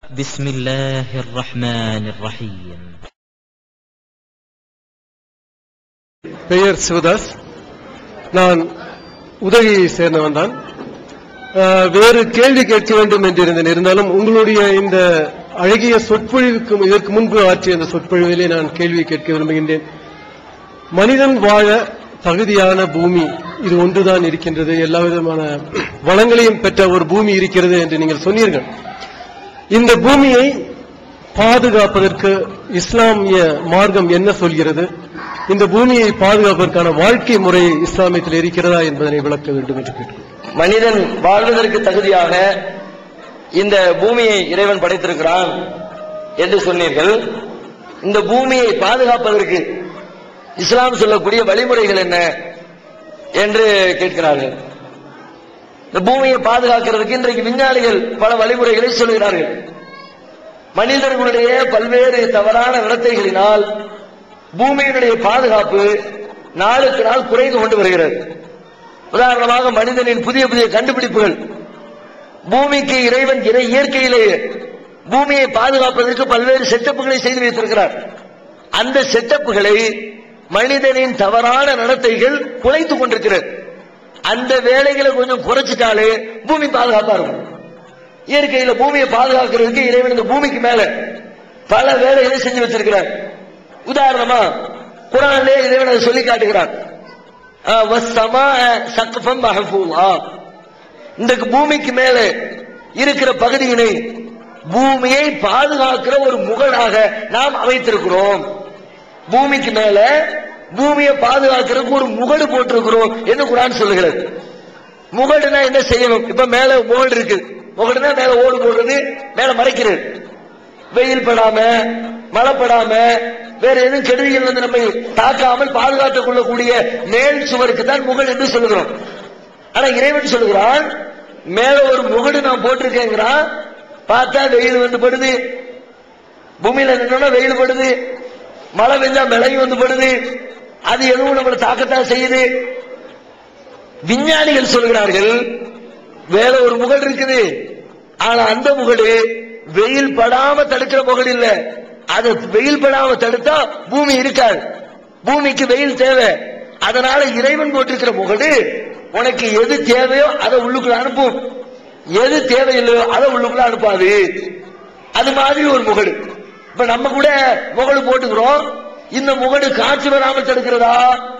بسم الله الرحمن الرحيم பெயர் சிவதாஸ் நான் உதகையை சேர்ந்தவன் தான் அஹ், வேறு கேள்வி கேட்க வேண்டும் என்று இருந்தேன் இருந்தாலும் உங்களுடைய இந்த அழகிய சொற்பொழிவுக்கு இதற்கு முன்பு ஆற்றிய இந்த சொற்பொழிவிலே நான் கேள்வி கேட்க விரும்புகின்றேன் மனிதன் வாழ தகுதியான பூமி இது ஒன்றுதான் இருக்கின்றது எல்லா விதமான வளங்களையும் பெற்ற ஒரு பூமி இருக்கிறது என்று நீங்கள் சொன்னீர்கள் இந்த பூமியை பாதுகாப்பதற்கு இஸ்லாமிய மார்க்கம் என்ன சொல்கிறது இந்த பூமியை பாதுகாப்பதற்கான வாழ்க்கை முறை இஸ்லாமியத்தில் இருக்கிறதா என்பதனை விளக்க வேண்டும் என்று கேட்கிறேன் மனிதன் வாழ்வதற்கு தகுதியாக இந்த பூமியை இறைவன் படைத்திருக்கிறான் என்று சொன்னீர்கள் இந்த பூமியை பாதுகாப்பதற்கு இஸ்லாம் சொல்லக்கூடிய வழிமுறைகள் என்ன என்று கேட்கிறார்கள் இந்த பூமியை பாதுகாக்கிறதுக்கு இன்றைக்கு விஞ்ஞானிகள் பல வழிமுறைகளை சொல்கிறார்கள் மனிதர்களுடைய பல்வேறு தவறான நடத்தைகளினால் பூமியினுடைய பாதுகாப்பு நாளுக்கு நாள் குறைந்து கொண்டு வருகிறது உதாரணமாக மனிதனின் புதிய புதிய கண்டுபிடிப்புகள் பூமிக்கு இறைவன் இறை இயற்கையிலேயே பூமியை பாதுகாப்பதற்கு பல்வேறு செட்டப்புகளை செய்து வைத்திருக்கிறார் அந்த செட்டப்புகளை மனிதனின் தவறான நடத்தைகள் குறைத்துக் கொண்டிருக்கிறது அந்த வேலைகளை கொஞ்சம் குறைச்சிட்டாலே பூமி பாதுகாப்பா இருக்கும் இயற்கையில பூமியை பாதுகாக்கிறதுக்கு இறைவன் இந்த பூமிக்கு மேல பல வேலைகளை செஞ்சு வச்சிருக்கிறார் உதாரணமா குரான்லே இறைவன் அதை சொல்லி காட்டுகிறான் ஆஹ், வஸ்ஸமாஅ சக்ஃபம் மஹ்ஃபூலா. இந்த பூமிக்கு மேல இருக்கிற பகுதியினை பூமியை பாதுகாக்கிற ஒரு முகடாக நாம் அமைத்திருக்கிறோம் பூமிக்கு மேல பூமியை பாதுகாக்கிறதுக்கு ஒரு முகடு போட்டிருக்கிறோம் என்று குரான் சொல்லுகிறது முகடுனா என்ன செய்யணும் இப்ப மேல முகடு இருக்கு முகடுனா மேல ஓடு போடுறது மேல மறைக்கிறது வெயில் படாம மழை படாம வேற எதுவும் கெடுதிகள் வந்து நம்மை தாக்காமல் பாதுகாத்துக் கொள்ளக்கூடிய மேல் சுவருக்கு தான் முகடு என்று சொல்லுகிறோம் ஆனா இறைவன் சொல்லுகிறான் மேல ஒரு முகடு நான் போட்டிருக்கேங்கிறான் பார்த்தா வெயில் வந்து படுது பூமியில நின்னோம்னா வெயில் படுது மழை பெஞ்சா மழையும் வந்து படுது அது எதுவும் நம்மளை தாக்கத்தான் செய்யுது விஞ்ஞானிகள் சொல்கிறார்கள் வேற ஒரு முகடு இருக்குது ஆனா அந்த முகடு வெயில் படாம தடுக்கிற முகடு இல்ல அது வெயில் படாம தடுத்தா பூமி இருக்காது பூமிக்கு வெயில் தேவை அதனால இறைவன் போட்டிருக்கிற முகடு உனக்கு எது தேவையோ அதை உள்ளுக்குள்ள அனுப்பும் எது தேவையில்லையோ அதை உள்ளுக்குள்ள அனுப்பாது அது மாதிரி ஒரு முகடு இப்ப நம்ம கூட முகடு போட்டுக்கிறோம் இந்த முகடு காற்று வராமல் தடுக்கிறதா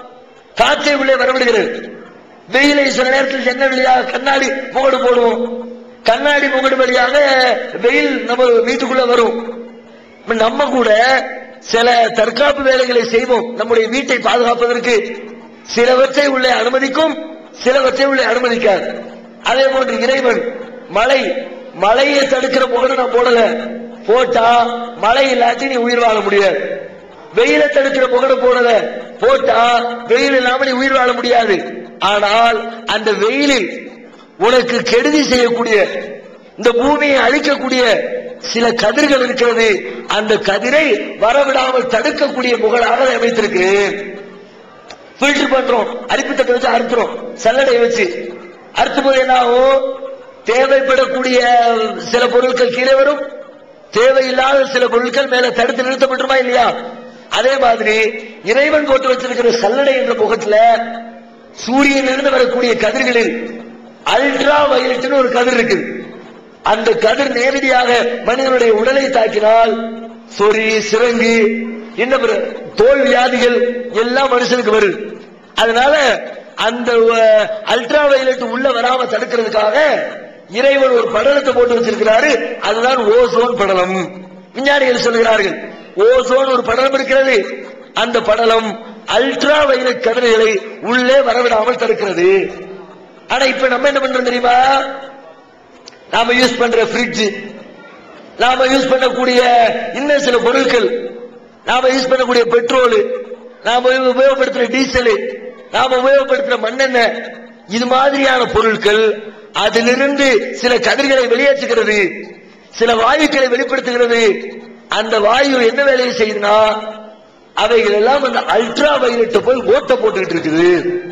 காற்றை உள்ளே வரவிடுகிறது வெயிலை சில நேரத்தில் ஜன்னல் வழியாக கண்ணாடி முகடு போடுவோம் கண்ணாடி முகடு வழியாக வெயில் நம்ம வீட்டுக்குள்ள வரும் இப்ப நம்ம கூட சில தற்காப்பு வேலைகளை செய்வோம் நம்முடைய வீட்டை பாதுகாப்பதற்கு சிலவற்றை உள்ளே அனுமதிக்கும் சிலவற்றை உள்ளே அனுமதிக்காது அதே போன்று இறைவன் மழை மழையை தடுக்கிற முகடு நான் போடல போட்டா மழை இல்லாட்டி நீ உயிர் வாழ முடியாது வெயிலை தடுக்கிற முகடு போடல போட்டா வெயில் இல்லாம நீ உயிர் வாழ முடியாது ஆனால் அந்த வெயிலில் உனக்கு கெடுதி செய்யக்கூடிய இந்த பூமியை அழிக்கக்கூடிய சில கதிர்கள் இருக்கிறது அந்த கதிரை வரவிடாமல் தடுக்கக்கூடிய முகடாக அதை அமைத்திருக்கிறேன் ஃபில்டர் பண்றோம் அரிப்புத்தட்டை வச்சு அறுத்துறோம் சல்லடையை வச்சு அறுத்தும் போது என்ன ஆகும் தேவைப்படக்கூடிய சில பொருட்கள் கீழே வரும் தேவையில்லாத சில பொருட்கள் மேல தடுத்து நிறுத்தப்பட்டுமா இல்லையா அதே மாதிரி இறைவன் போட்டு வச்சிருக்கிற சல்லடை என்ற முகத்துல சூரியனிலிருந்து வரக்கூடிய கதிர்களில் அல்ட்ரா வயலட்னு ஒரு கதிர் இருக்குது அந்த கதிர் நேரடியாக மனிதனுடைய உடலை தாக்கினால் சொறி சிறங்கு என்ன பிற- தோல் வியாதிகள் எல்லாம் மனுஷனுக்கு வருது அதனால அந்த அல்ட்ரா வயலட் உள்ள வராம தடுக்கிறதுக்காக இறைவன் ஒரு படலத்தை போட்டு வச்சிருக்கிறாரு அதுதான் ஓசோன் படலம் விஞ்ஞானிகள் சொல்கிறார்கள் ஓசோன் ஒரு படலம் இருக்கிறது அந்த படலம் அல்ட்ரா வயலட் கதிர்களை உள்ளே வரவிடாமல் தடுக்கிறது ஆனா இப்ப நம்ம என்ன பண்றோம் தெரியுமா நாம யூஸ் பண்ற ஃப்ரிட்ஜ் நாம யூஸ் பண்ணக்கூடிய இன்னும் சில பொருட்கள் நாம யூஸ் பண்ணக்கூடிய பெட்ரோல் நாம உபயோகப்படுத்துற டீசல் நாம உபயோகப்படுத்துற மண்ணெண்ணெய் இது மாதிரியான பொருட்கள் அதிலிருந்து சில கதிர்களை வெளியேற்றுகிறது சில வாயுக்களை வெளிப்படுத்துகிறது அந்த வாயு என்ன வேலையை செய்யுதுன்னா அவைகள் எல்லாம் அந்த அல்ட்ரா வயலட்டை போய் ஓட்ட போட்டுக்கிட்டு இருக்குது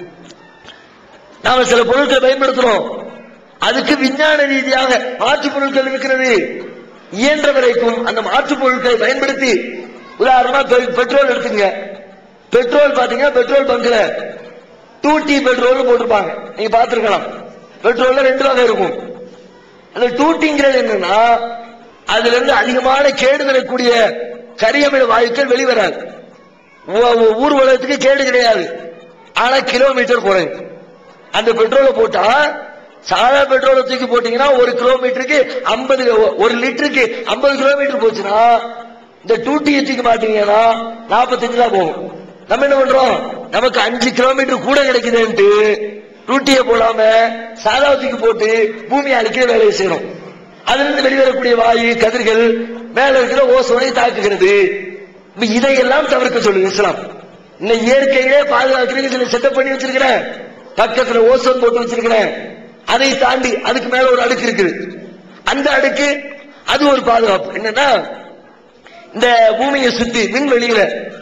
நாம சில பொருட்களை பயன்படுத்துறோம் அதுக்கு விஞ்ஞான ரீதியாக மாற்று பொருட்கள் இருக்கிறது இயன்ற வரைக்கும் அந்த மாற்றுப் பொருட்களை பயன்படுத்தி உதாரணமா பெ- பெட்ரோல் எடுத்துங்க பெட்ரோல் பாத்தீங்கன்னா பெட்ரோல் பங்க்ல டூ டி பெட்ரோல் போட்டிருப்பாங்க நீங்க பார்த்திருக்கலாம் பெட்ரோல்ல ரெண்டு வகை இருக்கும் அந்த டூ டிங்கிறது என்னன்னா அதுல இருந்து அதிகமான கேடு தரக்கூடிய கரியமில வாயுக்கள் வெளிவராது ஊ- ஊ- ஊர் உலகத்துக்கு கேடு கிடையாது ஆனா கிலோமீட்டர் குறையும் அந்த பெட்ரோலை போட்டா சாதா பெட்ரோலை தூக்கி போட்டீங்கன்னா ஒரு கிலோமீட்டருக்கு ஐம்பது ஒரு லிட்டருக்கு ஐம்பது கிலோமீட்டர் போச்சுன்னா இந்த டூ டி தூக்கி மாட்டீங்கன்னா நாற்பத்தஞ்சு தான் போகும் நம்ம என்ன பண்றோம் நமக்கு அஞ்சு கிலோமீட்டர் கூட கிடைக்குதுன்ட்டு டூட்டியை போடாம சாதா தூக்கி போட்டு பூமியை அழிக்கிற வேலையை செய்யணும் அதுல இருந்து வெளிவரக்கூடிய வாயு கதிர்கள் மேல இருக்கிற ஓசோனை தாக்குகிறது இப்ப இதையெல்லாம் தவிர்க்க சொல்லுங்க இஸ்லாம் இந்த இயற்கையிலே பாதுகாக்கிறதுக்கு சில செட்டப் பண்ணி வச்சிருக்கிறேன் பக்கத்துல ஓசோன் போட்டு வச்சிருக்கிறேன் அதை தாண்டி அதுக்கு மேல ஒரு அடுக்கு இருக்குது அந்த அடுக்கு அது ஒரு பாதுகாப்பு என்னன்னா இந்த பூமியை சுத்தி விண்வெளியில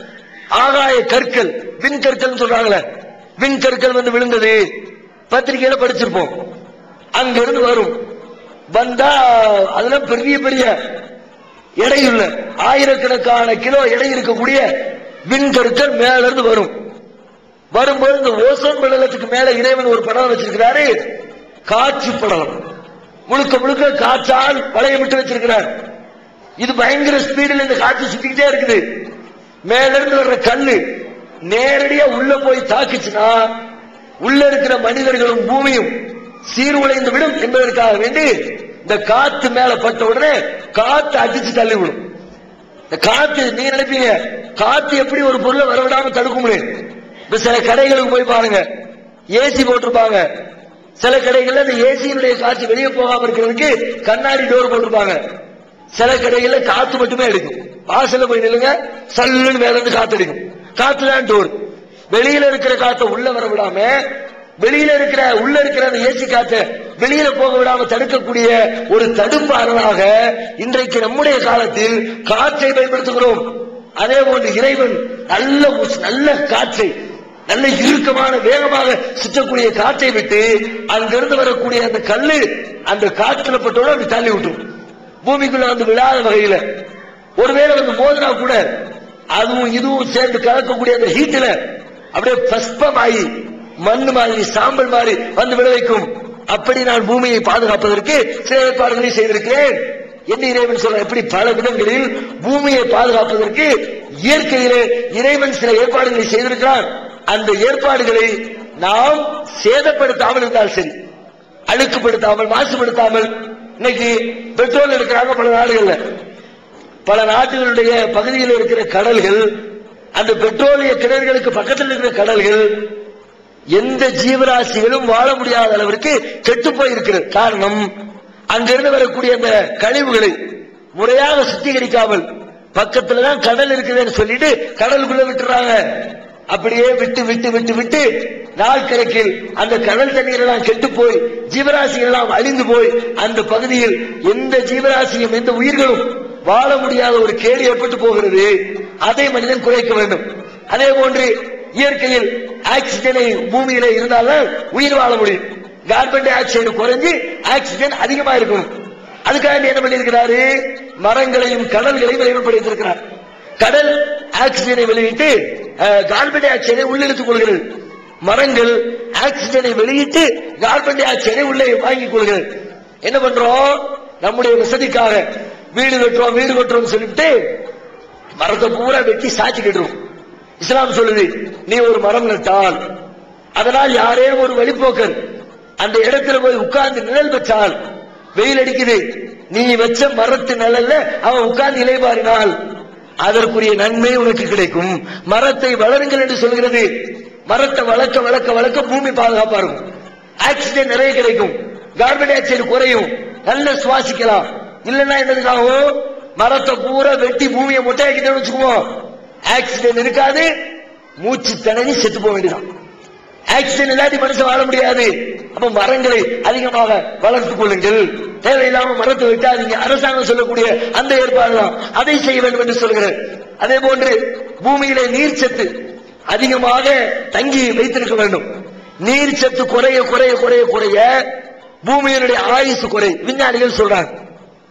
ஆகாய கற்கள் விண் கற்கள் சொல்றாங்களே விண் கற்கள் வந்து விழுந்தது பத்திரிகையில படிச்சிருப்போம் அங்கிருந்து வரும் வந்தா அதுல பெரிய பெரிய எடையுள்ள ஆயிரக்கணக்கான கிலோ எடை இருக்கக்கூடிய விண்கற்கள் மேல இருந்து வரும் வரும்போது இந்த ஓசோன் படலத்துக்கு மேல இறைவன் ஒரு படம் வச்சிருக்கிறாரு காற்று படலம் முழுக்க முழுக்க காற்றால் வளையம் விட்டு வச்சிருக்கிறார் இது பயங்கர ஸ்பீடில் இந்த காற்று சுத்திக்கிட்டே இருக்குது மேல இருந்து வர்ற கல்லு நேரடியா உள்ள போய் தாக்குச்சுன்னா உள்ள இருக்கிற மனிதர்களும் பூமியும் சீர்குலைந்து விடும் என்பதற்காக வேண்டி இந்த காத்து மேல பட்ட உடனே காத்து அடிச்சு தள்ளி விடும் இந்த காத்து நீங்க நினைப்பீங்க காத்து எப்படி ஒரு பொருளை வரவிடாம தடுக்க முடியும் இப்ப சில கடைகளுக்கு போய் பாருங்க ஏசி போட்டிருப்பாங்க சில கடைகள்ல இந்த ஏசியினுடைய காற்று வெளியே போகாம இருக்கிறதுக்கு கண்ணாடி டோர் போட்டிருப்பாங்க சில கடைகள்ல காத்து மட்டுமே எடுக்கும் வாசல்ல போய் நில்லுங்க சல்லுன்னு மேல இருந்து காத்து அடிக்கும் காத்து தான் டோர் வெளியில இருக்கிற காத்தை உள்ள வர விடாம வெளியில இருக்கிற உள்ள இருக்கிற அந்த ஏசி காத்தை வெளியில போக விடாம தடுக்கக்கூடிய ஒரு தடுப்பு அரணாக இன்றைக்கு நம்முடைய காலத்தில் காற்றை பயன்படுத்துகிறோம் அதே போன்று இறைவன் நல்ல உஸ்- நல்ல காற்றை நல்ல இறுக்கமான வேகமாக சுற்றக்கூடிய காற்றை விட்டு அங்கிருந்து வரக்கூடிய அந்த கல்லு அந்த காற்றுல பட்டோட அப்படி தள்ளி விட்டுரும் பூமிக்குள்ள வந்து விழாத வகையில ஒருவேளை வந்து மோதினா கூட அதுவும் இதுவும் சேர்ந்து கலக்கக்கூடிய அந்த ஹீட்ல அப்படியே பஸ்பமாயி மண் மாதிரி சாம்பல் மாதிரி வந்து விழ வைக்கும் அப்படி நான் பூமியை பாதுகாப்பதற்கு சில ஏற்பாடுகளை செய்திருக்கிறேன் என்ன இறைவன் சொல்ற எப்படி பல விதங்களில் பூமியை பாதுகாப்பதற்கு இயற்கையிலே இறைவன் சில ஏற்பாடுகளை செய்திருக்கிறான் அந்த ஏற்பாடுகளை நாம் சேதப்படுத்தாமல் இருந்தால் சரி அழுக்குப்படுத்தாமல் மாசுபடுத்தாமல் இன்னைக்கு பெட்ரோல் எடுக்கிறாங்க பல நாடுகள்ல பல நாடுகளுடைய பகுதியில் இருக்கிற கடல்கள் அந்த பெட்ரோலிய கிணறுகளுக்கு பக்கத்தில் இருக்கிற கடல்கள் எந்த ஜீவராசிகளும் வாழ முடியாத அளவிற்கு கெட்டு போயிருக்கிறது காரணம் அங்கிருந்து வரக்கூடிய அந்த கழிவுகளை முறையாக சுத்திகரிக்காமல் பக்கத்துல தான் கடல் இருக்குதுன்னு சொல்லிட்டு கடலுக்குள்ள விட்டுறாங்க அப்படியே விட்டு விட்டு விட்டு விட்டு நாள் கணக்கில் அந்த கடல் தண்ணீர் எல்லாம் கெட்டு போய் ஜீவராசிகள் எல்லாம் அழிந்து போய் அந்த பகுதியில் எந்த ஜீவராசியும் எந்த உயிர்களும் வாழ முடியாத ஒரு கேடு ஏற்பட்டு போகிறது அதை மனிதன் குறைக்க வேண்டும் அதே போன்று இயற்கையில் ஆக்சிஜனை பூமியில இருந்தால்தான் உயிர் வாழ முடியும் கார்பன் டை ஆக்சைடு குறைஞ்சு ஆக்சிஜன் அதிகமா இருக்கணும் அதுக்காக என்ன பண்ணியிருக்கிறாரு மரங்களையும் கடல்களையும் வெளிப்படுத்தியிருக்கிறார் கடல் ஆக்சிஜனை வெளியிட்டு அஹ், கார்பன் டை ஆக்சைடை உள்ளிழுத்துக் கொள்கிறது மரங்கள் ஆக்சிஜனை வெளியிட்டு கார்பன் டை ஆக்சைடை உள்ளே வாங்கிக் கொள்கிறது என்ன பண்றோம் நம்முடைய வசதிக்காக வீடு கட்டுறோம் வீடு கட்டுறோம் சொல்லிட்டு மரத்தை பூரா வெட்டி சாட்சி கட்டுறோம் இஸ்லாம் சொல்லுது நீ ஒரு மரம் நட்டால் அதனால் யாரே ஒரு வழிபோக்கர் அந்த இடத்துல போய் உட்கார்ந்து நிழல் பெற்றால் வெயில் அடிக்குது நீ வச்ச மரத்து நிழல்ல அவன் உட்கார்ந்து இலைபாரினால் அதற்குரிய நன்மை உனக்கு கிடைக்கும் மரத்தை வளருங்கள் என்று சொல்கிறது மரத்தை வளர்க்க வளர்க்க வளர்க்க பூமி பாதுகாப்பா இருக்கும் ஆக்சிஜன் நிறைய கிடைக்கும் கார்பன் டை ஆக்சைடு குறையும் நல்ல சுவாசிக்கலாம் இல்லைன்னா என்னதுக்காகும் மரத்தை பூரா வெட்டி பூமியை மொட்டையாக்கிட்டோம்னு வச்சுக்குவோம் ஆக்சிஜன் இருக்காது மூச்சு திணறி செத்து போக வேண்டியதான் ஆக்சிஜன் இல்லாட்டி மனுஷன் வாழ முடியாது அப்ப மரங்களை அதிகமாக வளர்த்துக் கொள்ளுங்கள் தேவையில்லாம மரத்தை வெட்டாதீங்க அரசாங்கம் சொல்லக்கூடிய அந்த ஏற்பாடு தான் அதை செய்ய வேண்டும் என்று சொல்கிறேன் அதே போன்று பூமியிலே நீர் சத்து அதிகமாக தங்கி வைத்திருக்க வேண்டும் நீர் சத்து குறைய குறைய குறைய குறைய பூமியினுடைய ஆயுசு குறை விஞ்ஞானிகள் சொல்றாங்க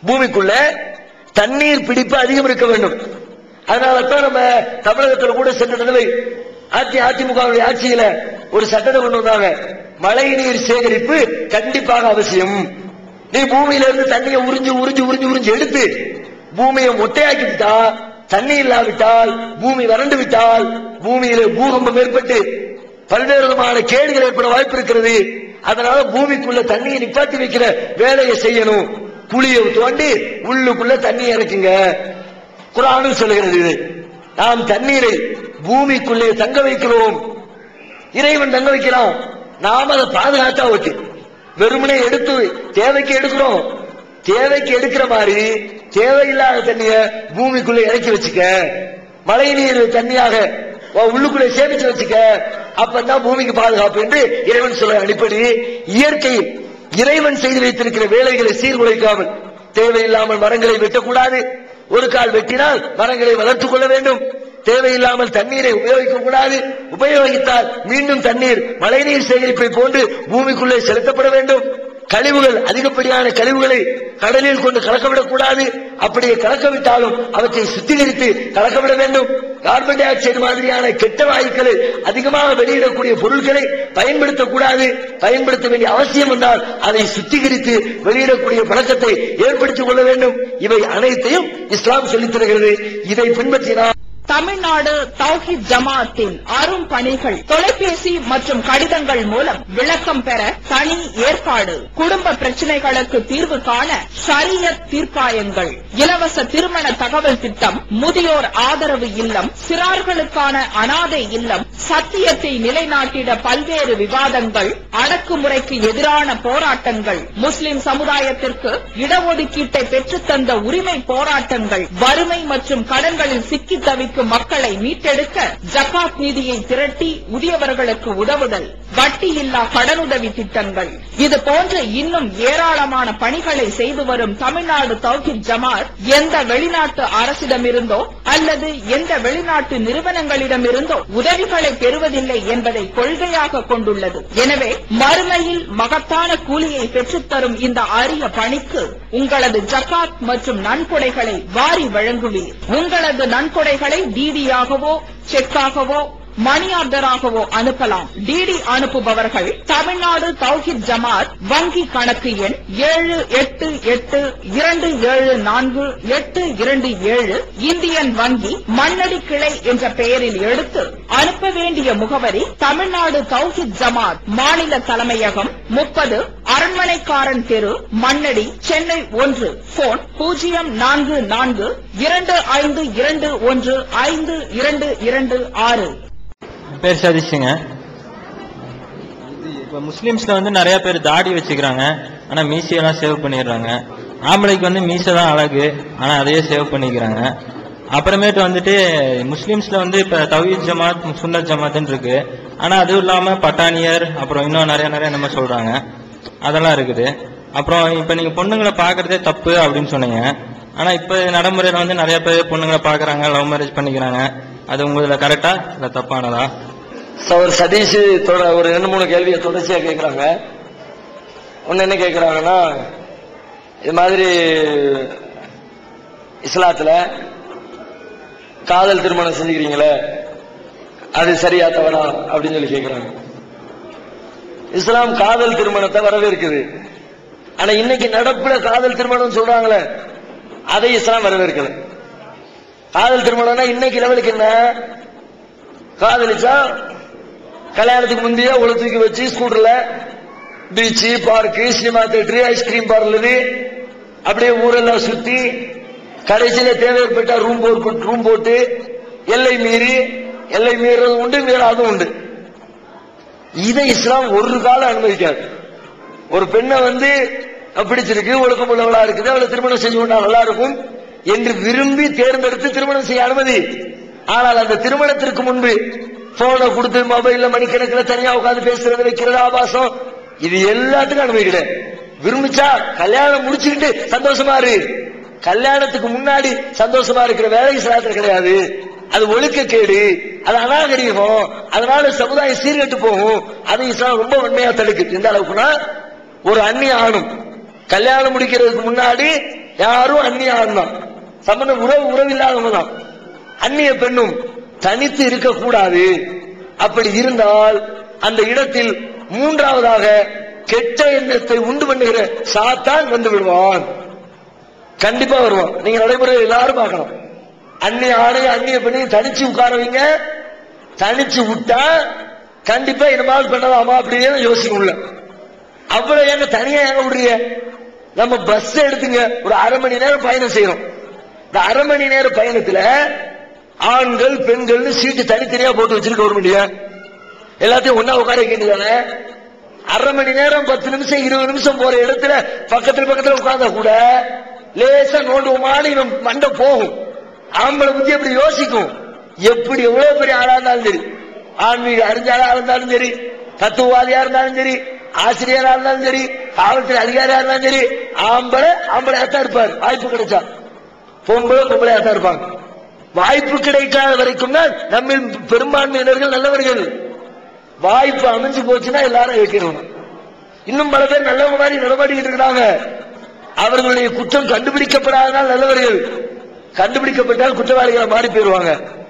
பூமிக்குள்ள தண்ணீர் பிடிப்பு அதிகம் இருக்க வேண்டும் அதனால தான் நம்ம தமிழகத்துல கூட சென்ற தடவை அதி அதிமுகவுடைய ஆட்சியில ஒரு சட்டத்தை கொண்டு வந்தாங்க மழை நீர் சேகரிப்பு கண்டிப்பாக அவசியம் நீ பூமியில இருந்து தண்ணியை உறிஞ்சு உறிஞ்சு உறிஞ்சு உறிஞ்சு எடுத்து பூமியை மொட்டையாக்கி விட்டா தண்ணி இல்லாவிட்டால் பூமி வறண்டு விட்டால் பூமியில பூகம்பம் ஏற்பட்டு பல்வேறு விதமான கேடுகள் ஏற்பட வாய்ப்பு இருக்கிறது அதனால பூமிக்குள்ள தண்ணியை நிப்பாட்டி வைக்கிற வேலையை செய்யணும் குழியை தோண்டி உள்ளுக்குள்ள தண்ணி இறக்குங்க குரானும் சொல்லுகிறது இது நாம் தண்ணீரை பூமிக்குள்ளே தங்க வைக்கிறோம் இறைவன் தங்க வைக்கிறான் நாம் அதை பாதுகாத்தா ஓகே வெறுமனே எடுத்து தேவைக்கு எடுக்கிறோம் தேவைக்கு எடுக்கிற மாதிரி தேவையில்லாத தண்ணிய பூமிக்குள்ள இறக்கி வச்சுக்க மழை நீர் தண்ணியாக உன் உள்ளுக்குள்ள சேமிச்சு வச்சுக்க அப்பதான் பூமிக்கு பாதுகாப்பு என்று இறைவன் சொல்ல அடிப்படை இயற்கை இறைவன் செய்து வைத்திருக்கிற வேலைகளை சீர்குலைக்காமல் தேவையில்லாமல் மரங்களை வெட்டக்கூடாது ஒரு கால் வெட்டினால் மரங்களை வளர்த்துக் கொள்ள வேண்டும் தேவையில்லாமல் தண்ணீரை உபயோகிக்க கூடாது உபயோகித்தால் மீண்டும் தண்ணீர் மழைநீர் சேகரிப்பை போன்று பூமிக்குள்ளே செலுத்தப்பட வேண்டும் கழிவுகள் அதிகப்படியான கழிவுகளை கடலில் கொண்டு கலக்கவிடக் கூடாது அப்படியே கலக்கவிட்டாலும் அவற்றை சுத்திகரித்து கலக்கவிட வேண்டும் கார்பன் டை ஆக்சைடு மாதிரியான கெட்ட வாயுக்களை அதிகமாக வெளியிடக்கூடிய பொருட்களை பயன்படுத்தக்கூடாது பயன்படுத்த வேண்டிய அவசியம் வந்தால் அதை சுத்திகரித்து வெளியிடக்கூடிய பழக்கத்தை ஏற்படுத்திக் கொள்ள வேண்டும் இவை அனைத்தையும் இஸ்லாம் சொல்லித் தருகிறது இதை பின்பற்றினால் தமிழ்நாடு தௌஹித் ஜமாஅத்தின் அரும் பணிகள் தொலைபேசி மற்றும் கடிதங்கள் மூலம் விளக்கம் பெற தனி ஏற்பாடு குடும்ப பிரச்சனைகளுக்கு தீர்வு காண ஷரியத் தீர்ப்பாயங்கள் இலவச திருமண தகவல் திட்டம் முதியோர் ஆதரவு இல்லம் சிறார்களுக்கான அனாதை இல்லம் சத்தியத்தை நிலைநாட்டிட பல்வேறு விவாதங்கள் அடக்குமுறைக்கு எதிரான போராட்டங்கள் முஸ்லிம் சமுதாயத்திற்கு இடஒதுக்கீட்டை பெற்றுத்தந்த உரிமை போராட்டங்கள் வறுமை மற்றும் கடன்களில் சிக்கித் தவிக்கும் மக்களை மீட்டெடுக்க ஜகாத் நிதியை திரட்டி உரியவர்களுக்கு உதவுதல் வட்டியில்லா கடனுதவி திட்டங்கள் இது போன்ற இன்னும் ஏராளமான பணிகளை செய்து வரும் தமிழ்நாடு தௌஹித் ஜமாத் எந்த வெளிநாட்டு அரசிடமிருந்தோ அல்லது எந்த வெளிநாட்டு நிறுவனங்களிடமிருந்தோ உதவிகளை பெறுவதில்லை என்பதை கொள்கையாக கொண்டுள்ளது எனவே மறுமையில் மகத்தான கூலியை பெற்றுத்தரும் இந்த அரிய பணிக்கு உங்களது ஜகாத் மற்றும் நன்கொடைகளை வாரி வழங்குவீர் உங்களது நன்கொடைகளை டிடியாகவோ செக்காகவோ மணி ஆர்டராகவோ அனுப்பலாம் டிடி அனுப்புபவர்கள் தமிழ்நாடு தௌஹித் ஜமாத் வங்கி கணக்கு எண் ஏழு எட்டு எட்டு இரண்டு ஏழு நான்கு எட்டு இரண்டு ஏழு இந்தியன் வங்கி மண்ணடி கிளை என்ற பெயரில் எடுத்து அனுப்ப வேண்டிய முகவரி தமிழ்நாடு தௌஹித் ஜமாத் மாநில தலைமையகம் முப்பது அரண்மனைக்காரன் தெரு மண்ணடி சென்னை ஒன்று போன் பூஜ்ஜியம் நான்கு நான்கு இரண்டு ஐந்து இரண்டு ஒன்று ஐந்து இரண்டு இரண்டு ஆறு என் பேர் சதீஷுங்க இப்போ முஸ்லீம்ஸ்ல வந்து நிறைய பேர் தாடி வச்சுக்கிறாங்க ஆனா மீசையெல்லாம் சேவ் பண்ணிடுறாங்க ஆம்பளைக்கு வந்து மீசை தான் அழகு ஆனா அதையே சேவ் பண்ணிக்கிறாங்க அப்புறமேட்டு வந்துட்டு முஸ்லீம்ஸ்ல வந்து இப்ப தவீத் ஜமாத் சுன்னத் ஜமாத்னு இருக்கு ஆனா அதுவும் இல்லாம பட்டானியர் அப்புறம் இன்னும் நிறைய நிறைய நம்ம சொல்றாங்க அதெல்லாம் இருக்குது அப்புறம் இப்ப நீங்க பொண்ணுங்களை பாக்குறதே தப்பு அப்படின்னு சொன்னீங்க ஆனா இப்ப நடைமுறையில வந்து நிறைய பேர் பொண்ணுங்களை பாக்குறாங்க லவ் மேரேஜ் பண்ணிக்கிறாங்க அது உங்களுக்கு கரெக்டா இல்ல தப்பானதா ஒரு சதீஷ் தொட ஒரு ரெண்டு மூணு கேள்வியை தொடர்ச்சியா கேட்கறாங்க ஒன்னு என்ன கேட்கறாங்கன்னா இது மாதிரி இஸ்லாத்துல காதல் திருமணம் செஞ்சுக்கிறீங்களே அது சரியா தவறா அப்படின்னு சொல்லி கேட்கறாங்க இஸ்லாம் காதல் திருமணத்தை வரவேற்குது ஆனா இன்னைக்கு நடப்புல காதல் திருமணம் சொல்றாங்களே அதை இஸ்லாம் வரவேற்கல காதல் திருமணம்னா இன்னைக்கு லெவலுக்கு என்ன காதலிச்சா கல்யாணத்துக்கு முந்தைய உள்ள தூக்கி வச்சு ஸ்கூட்டர்ல beach park cinema theatre ice cream parlour அப்படியே ஊரெல்லாம் சுத்தி கடைசியில தேவைப்பட்ட ரூம் போட்டு ரூம் போட்டு எல்லை மீறி எல்லை மீறது உண்டு மீறாதும் உண்டு இதை இஸ்லாம் ஒரு காலம் அனுமதிக்காது ஒரு பெண்ணை வந்து அஹ், பிடிச்சிருக்கு ஒழுக்கம் உள்ளவளா இருக்குது அவளை திருமணம் செஞ்சு கொண்டா நல்லா இருக்கும் என்று விரும்பி தேர்ந்தெடுத்து திருமணம் செய்ய அனுமதி ஆனால் அந்த திருமணத்திற்கு முன்பு போனை கொடுத்து மொபைல்ல மணிக்கணக்கில் தனியா உட்கார்ந்து பேசுறது வைக்கிறது ஆபாசம் இது எல்லாத்துக்கும் அனுமதி கிடையாது விரும்பிச்சா கல்யாணம் முடிச்சுக்கிட்டு சந்தோஷமா இரு கல்யாணத்துக்கு முன்னாடி சந்தோஷமா இருக்கிற வேலை இஸ்லாத்துல கிடையாது அது ஒழுக்கக்கேடு அது அநாகரிகம் அதனால சமுதாயம் சீர்கெட்டு போகும் அது இஸ்லாம் ரொம்ப உண்மையா தடுக்குது எந்த அளவுக்குன்னா ஒரு அந்நிய ஆணும் கல்யாணம் முடிக்கிறதுக்கு முன்னாடி யாரும் அந்நிய ஆண் தான் சம்பந்தம் உறவு உறவு இல்லாதவங்க தான் அந்நிய பெண்ணும் தனித்து இருக்கக்கூடாது அப்படி இருந்தால் அந்த இடத்தில் மூன்றாவதாக கெட்ட எண்ணத்தை உண்டு பண்ணுகிற சாத்தான் வந்து விடுவான் கண்டிப்பா வருவான் நீங்க நடைமுறை எல்லாரும் பார்க்கணும் அந்நிய ஆணைய அந்நிய பெண்ணையும் தனிச்சு உட்கார வைங்க தனிச்சு விட்டா கண்டிப்பா இனிமாவது பண்ணலாமா அப்படின்னு யோசிக்கணும்ல அவ்வளவு ஏங்க தனியா ஏங்க விடுறீங்க நம்ம பஸ் எடுத்துங்க ஒரு அரை மணி நேரம் பயணம் செய்யறோம் இந்த அரை மணி நேர பயணத்துல ஆண்கள் பெண்கள்னு சீட்டு தனித்தனியா போட்டு வச்சிருக்க ஒரு முடியும் எல்லாத்தையும் ஒன்னா உட்கார வைக்கின்றதானே அரை மணி நேரம் பத்து நிமிஷம் இருபது நிமிஷம் போற இடத்துல பக்கத்துல பக்கத்துல உட்கார்ந்தா கூட லேசா நோண்டுவோமான்னு இவன் மண்டை போகும் ஆம்பளை புத்தி அப்படி யோசிக்கும் எப்படி எவ்வளவு பெரிய ஆளா இருந்தாலும் சரி ஆன்மீக அறிஞரா இருந்தாலும் சரி தத்துவவாதியா இருந்தாலும் சரி ஆசிரியரா இருந்தாலும் சரி காவல்துறை அதிகாரியா இருந்தாலும் சரி ஆம்பளை ஆம்பளையா தான் இருப்பார் வாய்ப்பு கிடைச்சா பொம்பளை பொம்பளையா தான் இருப்பாங்க வாய்ப்பு கிடைக்காத வரைக்கும் தான் நம்மில் பெரும்பான்மையினர்கள் நல்லவர்கள் வாய்ப்பு அமைஞ்சு போச்சுன்னா எல்லாரும் வைக்கிறோம் இன்னும் பல பேர் நல்லவங்க மாதிரி நடமாடிக்கிட்டு இருக்கிறாங்க அவர்களுடைய குற்றம் கண்டுபிடிக்கப்படாதனால் நல்லவர்கள் கண்டுபிடிக்கப்பட்டால் குற்றவாளிகளை மாறி போயிருவாங்க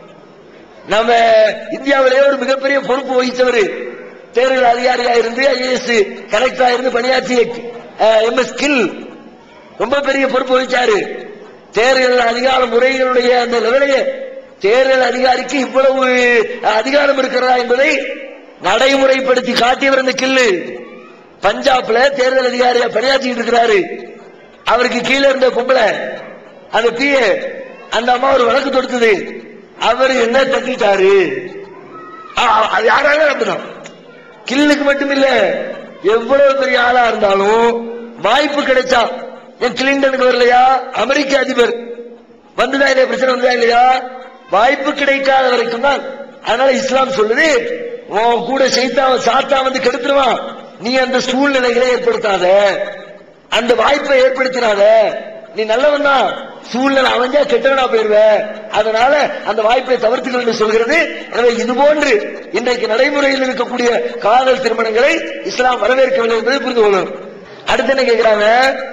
நம்ம இந்தியாவிலேயே ஒரு மிகப்பெரிய பொறுப்பு வகித்தவர் தேர்தல் அதிகாரியா இருந்து ஐஏஎஸ் கலெக்டரா இருந்து பணியாற்றிய எம் எஸ் கில் ரொம்ப பெரிய பொறுப்பு வகிச்சாரு தேர்தல் அதிகார முறைகளுடைய அந்த லெவலையே தேர்தல் அதிகாரிக்கு இவ்வளவு அதிகாரம் இருக்கிறதா என்பதை நடைமுறைப்படுத்தி காட்டியவர் அந்த கில்லு பஞ்சாப்ல தேர்தல் அதிகாரியா பணியாற்றிட்டு இருக்கிறாரு அவருக்கு கீழே இருந்த பொம்பளை அந்த பிஏ அந்த அம்மா ஒரு வழக்கு தொடுத்தது அவர் என்ன தட்டிட்டாரு ஆ, அது யாராலும் அப்படிதான் கில்லுக்கு மட்டும் இல்ல எவ்வளவு பெரிய ஆளா இருந்தாலும் வாய்ப்பு கிடைச்சா என் கிளின்டனுக்கு வரலையா அமெரிக்க அதிபர் வந்துதா இல்லையா பிரச்சனை வந்ததா இல்லையா வாய்ப்பு கிடைக்காத வரைக்கும் தான் அதனால இஸ்லாம் சொல்லுது உன் கூட சைத்தா சாத்தா வந்து கெடுத்துருவான் நீ அந்த சூழ்நிலைகளை ஏற்படுத்தாத அந்த வாய்ப்பை ஏற்படுத்தினாத நீ நல்லவன் தான் சூழ்நிலை அமைஞ்சா கெட்டவனா போயிருவ அதனால அந்த வாய்ப்பை தவிர்த்துக்கள் என்று சொல்கிறது எனவே இது போன்று இன்றைக்கு நடைமுறையில் இருக்கக்கூடிய காதல் திருமணங்களை இஸ்லாம் வரவேற்கவில்லை என்பதை புரிந்து கொள்ளணும் அடுத்து என்ன கேக்குறாங்க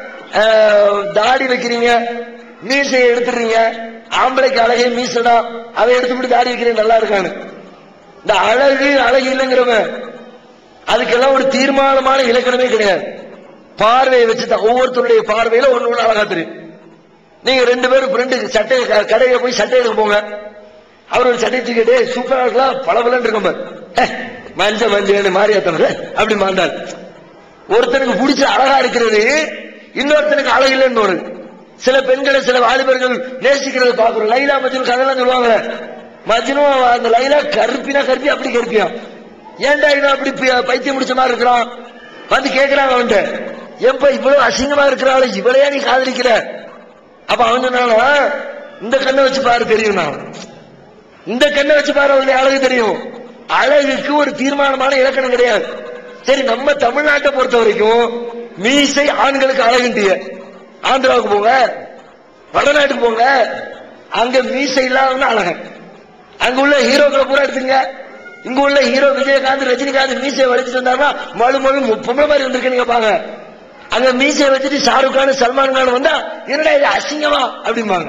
அஹ், தாடி வைக்கிறீங்க மீசையை எடுத்துடுறீங்க ஆம்பளைக்கு அழகே மீசடா அதை எடுத்துக்கிட்டு தாடி வைக்கிறீங்க நல்லா இருக்கான்னு இந்த அழகு அழகு இல்லைங்கிறவன் அதுக்கெல்லாம் ஒரு தீர்மானமான இலக்கணமே கிடையாது பார்வையை வச்சுதான் ஒவ்வொருத்தருடைய பார்வையில ஒண்ணு ஒண்ணு அழகா தெரியும் நீங்க ரெண்டு பேரும் ஃப்ரெண்டு சட்டை க- கடையில போய் சட்டை எடுக்க போங்க அவர் ஒரு சட்டை தூக்கிட்டு சூப்பரா இருக்கலாம் பளபளன்னு இருக்கும் பாரு. "ஏய், மஞ்ச மஞ்சள் மாரியாத்தவர் அப்படி மாண்டாள் ஒருத்தனுக்கு பிடிச்ச அழகா இருக்கிறது இன்னொருத்தனுக்கு அழகு இல்லைன்னு தோணுது சில பெண்களை சில வாலிபர்கள் நேசிக்கிறது பாக்குறோம் லைலா மஜ்னு கதையெல்லாம் சொல்லுவாங்க மஜ்னு அந்த லைலா கருப்பினா கருப்பி அப்படி கருப்பியான் ஏன்டா இவன் அப்படி பி- பைத்தியம் முடிச்ச மாதிரி இருக்கிறான் வந்து கேக்குறாங்க அவன்கிட்ட ஏன்பா இவ்வளவு அசிங்கமா இருக்கிறாள் இவளையா நீ காதலிக்கிற அப்ப அவன் சொன்னானா இந்த கண்ணை வச்சு பாரு தெரியும் நான் இந்த கண்ணை வச்சு பாரு அவனுடைய அழகு தெரியும் அழகுக்கு ஒரு தீர்மானமான இலக்கணம் கிடையாது சரி நம்ம தமிழ்நாட்டை பொறுத்த வரைக்கும் மீசை ஆண்களுக்கு அழகுண்டிய ஆந்திராவுக்கு போங்க வடநாட்டுக்கு போங்க அங்க மீசை இல்லாதவங்க அழகன் அங்க உள்ள ஹீரோக்களை பூரா எடுத்துங்க இங்க உள்ள ஹீரோ விஜயகாந்த் ரஜினிகாந்த் மீசையை வலிச்சுட்டு வந்தாருன்னா மழு மழு பொம்மை மாதிரி வந்திருக்கேன்னு கேட்பாங்க அங்க மீசையை வச்சுட்டு ஷாருக் கான் சல்மான் கான் வந்தா என்னடா இது அசிங்கமா அப்படிம்பாங்க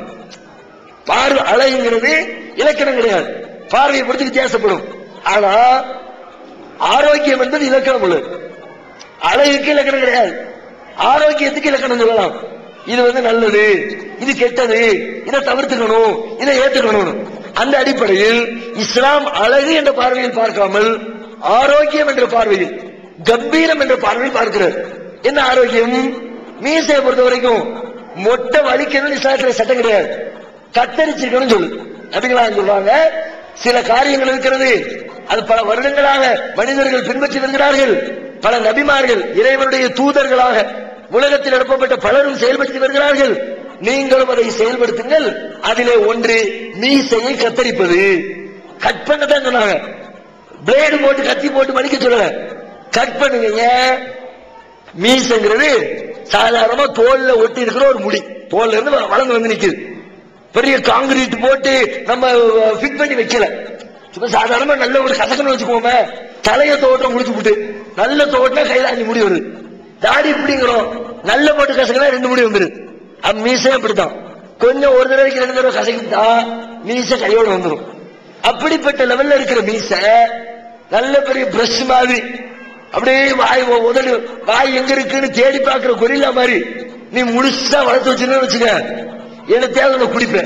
பார்வை அழகுங்கிறது இலக்கணம் கிடையாது பார்வையை பொறுத்து வித்தியாசப்படும் ஆனா ஆரோக்கியம் என்பது இலக்கணம் உள்ளது அழகுக்கு இலக்கணம் கிடையாது ஆரோக்கியத்துக்கு இலக்கணம் சொல்லலாம் இது வந்து நல்லது இது கெட்டது இதை தவிர்த்துக்கணும் இதை ஏத்துக்கணும் அந்த அடிப்படையில் இஸ்லாம் அழகு என்ற பார்வையில் பார்க்காமல் ஆரோக்கியம் என்ற பார்வையில் கம்பீரம் என்ற பார்வையில் பார்க்கிறது என்ன ஆரோக்கியம் மீசையை பொறுத்த வரைக்கும் மொட்டை வலிக்கணும்னு இஸ்லாத்துல சட்டம் கிடையாது கத்தரிச்சிருக்கணும் சொல்லு அப்படிங்களா சொல்றாங்க சில காரியங்கள் இருக்கிறது அது பல வருடங்களாக மனிதர்கள் பின்பற்றி வருகிறார்கள் பல நபிமார்கள் இறைவனுடைய தூதர்களாக உலகத்தில் எழுப்பப்பட்ட பலரும் செயல்படுத்தி வருகிறார்கள் நீங்களும் அதை செயல்படுத்துங்கள் அதிலே ஒன்று மீசையை கத்தரிப்பது கட் பண்ண தான் சொன்னாங்க பிளேடு போட்டு கத்தி போட்டு மடிக்க சொல்லல கட் பண்ணுங்க மீசங்கிறது சாதாரணமா தோல்ல ஒட்டி இருக்கிற ஒரு முடி தோல்ல இருந்து வ- வளர்ந்து வந்து நிக்குது பெரிய காங்கிரீட் போட்டு நம்ம ஃபிட் பண்ணி வைக்கல சும்மா சாதாரணமா நல்ல ஒரு கசக்கன்னு வச்சுக்கோமே தலைய தோட்டம் முடிச்சு விட்டு நல்ல தோட்டம் கையில அஞ்சு முடி வருது தாடி இப்படிங்கிறோம் நல்ல போட்டு கசக்கனா ரெண்டு முடி வந்துருது அப்ப மீசை அப்படித்தான் கொஞ்சம் ஒரு தடவைக்கு ரெண்டு தடவை கசக்கிட்டா மீசை கையோட வந்துடும் அப்படிப்பட்ட லெவல்ல இருக்கிற மீசை நல்ல பெரிய பிரஷ் மாதிரி அப்படியே வாய் உ- உதடு வாய் எங்க இருக்குன்னு தேடி பார்க்கிற கொரில்லா மாதிரி நீ முழுசா வளர்த்து வச்சுன்னு வச்சுக்க என்ன தேவை நான் குடிப்பேன்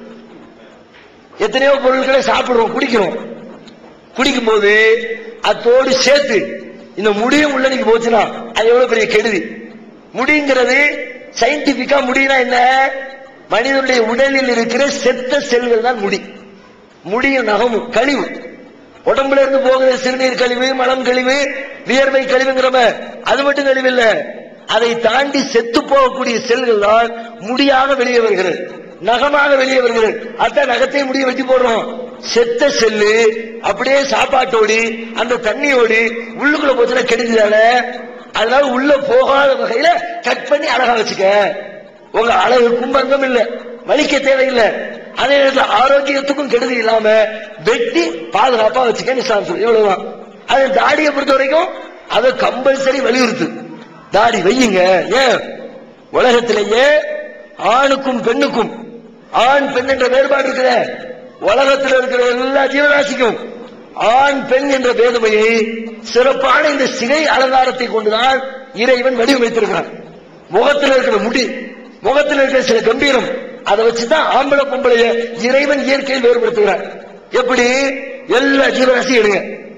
எத்தனையோ பொருட்களை சாப்பிடுறோம் குடிக்கிறோம் குடிக்கும் போது அத்தோடு சேர்த்து இந்த முடியும் உள்ள நீங்க போச்சுன்னா அது எவ்வளவு பெரிய கெடுதி முடிங்கிறது சயின்டிபிக்கா முடினா என்ன மனிதனுடைய உடலில் இருக்கிற செத்த செல்கள் தான் முடி முடியும் நகமும் கழிவு உடம்புல இருந்து போகிற சிறுநீர் கழிவு மலம் கழிவு வியர்வை கழிவுங்கிறம அது மட்டும் கழிவு இல்ல அதை தாண்டி செத்து போகக்கூடிய செல்கள் தான் முடியாக வெளியே வருகிறது நகமாக வெளியே வருகிறது அதான் நகத்தை முடிய வெட்டி போடுறோம் செத்த செல்லு அப்படியே சாப்பாட்டோடி அந்த தண்ணியோடி உள்ளுக்குள்ள போச்சுன்னா கெடுதிதான அதனால உள்ள போகாத வகையில கட் பண்ணி அழகா வச்சுக்க உங்க அழகு கும்பங்கம் இல்ல வலிக்க தேவையில்லை அதே நேரத்தில் ஆரோக்கியத்துக்கும் கெடுதி இல்லாம வெட்டி பாதுகாப்பா வச்சுக்க இஸ்லாம் சொல்லு இவ்வளவுதான் அது தாடியை பொறுத்த வரைக்கும் அதை கம்பல்சரி வலியுறுத்து தாடி வையுங்க ஏன் உலகத்திலேயே ஆணுக்கும் பெண்ணுக்கும் ஆண் பெண் என்ற வேறுபாடு இருக்குத உலகத்தில் இருக்கிற எல்லா ஜீவராசிக்கும் ஆண் பெண் என்ற வேதமையை சிறப்பான இந்த சிகை அலங்காரத்தை கொண்டுதான் இறைவன் வடிவமைத்திருக்கிறான் முகத்தில் இருக்கிற முடி முகத்தில் இருக்கிற சில கம்பீரம் அதை வச்சுதான் ஆம்பளை பொம்பளைய இறைவன் இயற்கையில் வேறுபடுத்துகிறார் எப்படி எல்லா ஜீவராசியும் எடுங்க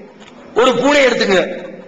ஒரு பூனை எடுத்துங்க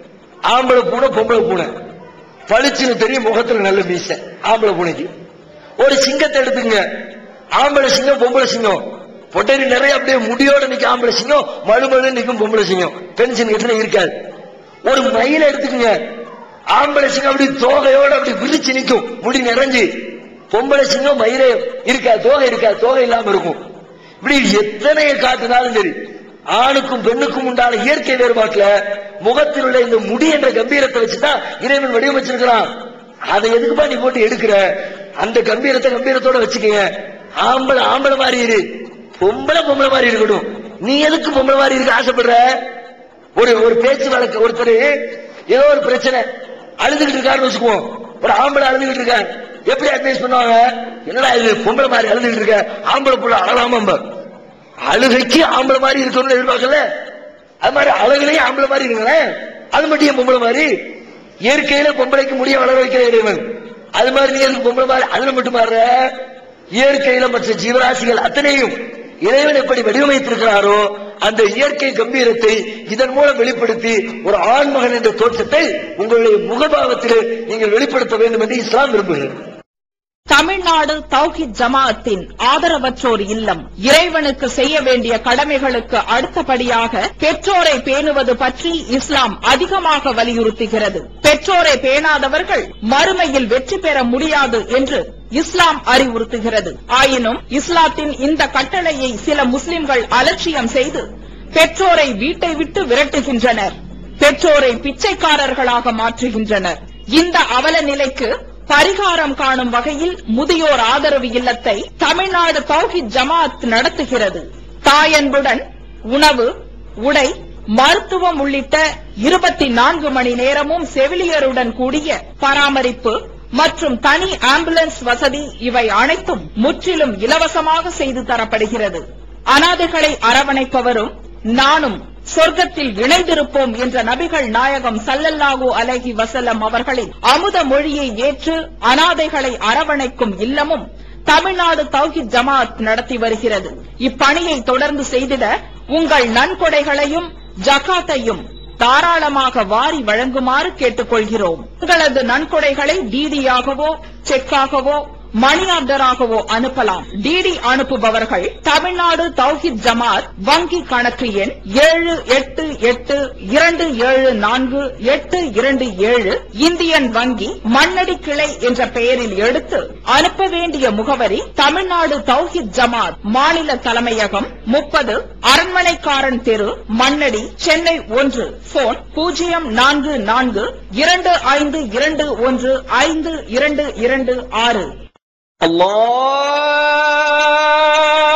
ஆம்பளை பூனை பொம்பளை பூனை பளிச்சுன்னு தெரியும் முகத்துல நல்ல மீசை ஆம்பளை பூனைக்கு ஒரு சிங்கத்தை எடுத்துங்க ஆம்பளை சிங்கம் பொம்பளை சிங்கம் பொட்டரி நிறைய அப்படியே முடியோட நிக்க ஆம்பளை சிங்கம் மழுமழு நிக்கும் பொம்பளை சிங்கம் பெண் சிங்கத்துல இருக்காது ஒரு மயிலை எடுத்துக்கங்க ஆம்பளை சிங்கம் அப்படி தோகையோட அப்படி விரிச்சு நிக்கும் முடி நிறைஞ்சு பொம்பளை சிங்கம் மயிலே இருக்காது தோகை இருக்காது தோகை இல்லாம இருக்கும் இப்படி எத்தனையை காட்டினாலும் சரி ஆணுக்கும் பெண்ணுக்கும் உண்டான இயற்கை வேறுபாட்டுல முகத்தில் உள்ள இந்த முடி என்ற கம்பீரத்தை வச்சுதான் இறைவன் வடிவமைச்சிருக்கிறான் அதை எதுக்குப்பா நீ போட்டு எடுக்கிற அந்த கம்பீரத்தை கம்பீரத்தோட வச்சுக்கங்க ஆம்பளை ஆம்பளை மாதிரி இரு பொம்பளை பொம்பளை மாதிரி இருக்கட்டும் நீ எதுக்கு பொம்பளை மாதிரி இருக்க ஆசைப்படுற ஒரு ஒரு பேச்சு வழக்கு ஒருத்தர் ஏதோ ஒரு பிரச்சனை அழுதுகிட்டு இருக்காருன்னு வச்சுக்குவோம் ஒரு ஆம்பளை அழுதுகிட்டு இருக்காரு எப்படி அட்வைஸ் பண்ணுவாங்க என்னடா இது பொம்பளை மாதிரி அழுதுகிட்டு இருக்க ஆம்பளை புள்ள அழகாம அழுகைக்கு ஆம்பளை மாதிரி இருக்கணும்னு எதிர்பார்க்கல அது மாதிரி அழகுலயும் ஆம்பளை மாதிரி இருங்களேன் அது மட்டும் ஏன் பொம்பளை மாதிரி இயற்கையில பொம்பளைக்கு முடிய வளர வைக்கிற இறைவன் அது மாதிரி நீ எதுக்கு பொம்பளை மாதிரி அதுல மட்டும் மாறுற இயற்கையில மற்ற ஜீவராசிகள் அத்தனையும் இறைவன் எப்படி வடிவமைத்திருக்கிறாரோ அந்த இயற்கை கம்பீரத்தை இதன் மூலம் வெளிப்படுத்தி ஒரு ஆண்மகன் என்ற தோற்றத்தை உங்களுடைய முகபாவத்தில் நீங்கள் வெளிப்படுத்த வேண்டும் என்று இஸ்லாம் விரும்புகிறது தமிழ்நாடு தௌஹித் ஜமாஅத்தின் ஆதரவற்றோர் இல்லம் இறைவனுக்கு செய்ய வேண்டிய கடமைகளுக்கு அடுத்தபடியாக பெற்றோரை பேணுவது பற்றி இஸ்லாம் அதிகமாக வலியுறுத்துகிறது பெற்றோரை பேணாதவர்கள் மறுமையில் வெற்றி பெற முடியாது என்று இஸ்லாம் அறிவுறுத்துகிறது ஆயினும் இஸ்லாத்தின் இந்த கட்டளையை சில முஸ்லிம்கள் அலட்சியம் செய்து பெற்றோரை வீட்டை விட்டு விரட்டுகின்றனர் பெற்றோரை பிச்சைக்காரர்களாக மாற்றுகின்றனர் இந்த அவல நிலைக்கு பரிகாரம் காணும் வகையில் முதியோர் ஆதரவு இல்லத்தை தமிழ்நாடு தௌஹித் ஜமாத் நடத்துகிறது தாயன்புடன் உணவு உடை மருத்துவம் உள்ளிட்ட இருபத்தி நான்கு மணி நேரமும் செவிலியருடன் கூடிய பராமரிப்பு மற்றும் தனி ஆம்புலன்ஸ் வசதி இவை அனைத்தும் முற்றிலும் இலவசமாக செய்து தரப்படுகிறது அனாதைகளை அரவணைப்பவரும் நானும் சொர்க்கத்தில் இணைந்திருப்போம் என்ற நபிகள் நாயகம் சல்லல்லாஹு அலைஹி வஸல்லம் அவர்களின் அமுத மொழியை ஏற்று அனாதைகளை அரவணைக்கும் இல்லமும் தமிழ்நாடு தௌஹித் ஜமாத் நடத்தி வருகிறது இப்பணியை தொடர்ந்து செய்திட உங்கள் நன்கொடைகளையும் ஜகாத்தையும் தாராளமாக வாரி வழங்குமாறு கேட்டுக்கொள்கிறோம் உங்களது நன்கொடைகளை டிடியாகவோ செக்காகவோ மணி ஆர்டராகவோ அனுப்பலாம் டிடி அனுப்புபவர்கள் தமிழ்நாடு தௌஹித் ஜமாத் வங்கி கணக்கு எண் ஏழு எட்டு எட்டு இரண்டு ஏழு நான்கு எட்டு இரண்டு ஏழு இந்தியன் வங்கி மண்ணடி கிளை என்ற பெயரில் எடுத்து அனுப்ப வேண்டிய முகவரி தமிழ்நாடு தௌஹித் ஜமாத் மாநில தலைமையகம் முப்பது அரண்மனைக்காரன் தெரு மண்ணடி சென்னை ஒன்று போன் பூஜ்ஜியம் நான்கு நான்கு இரண்டு ஐந்து இரண்டு ஒன்று ஐந்து இரண்டு இரண்டு ஆறு الله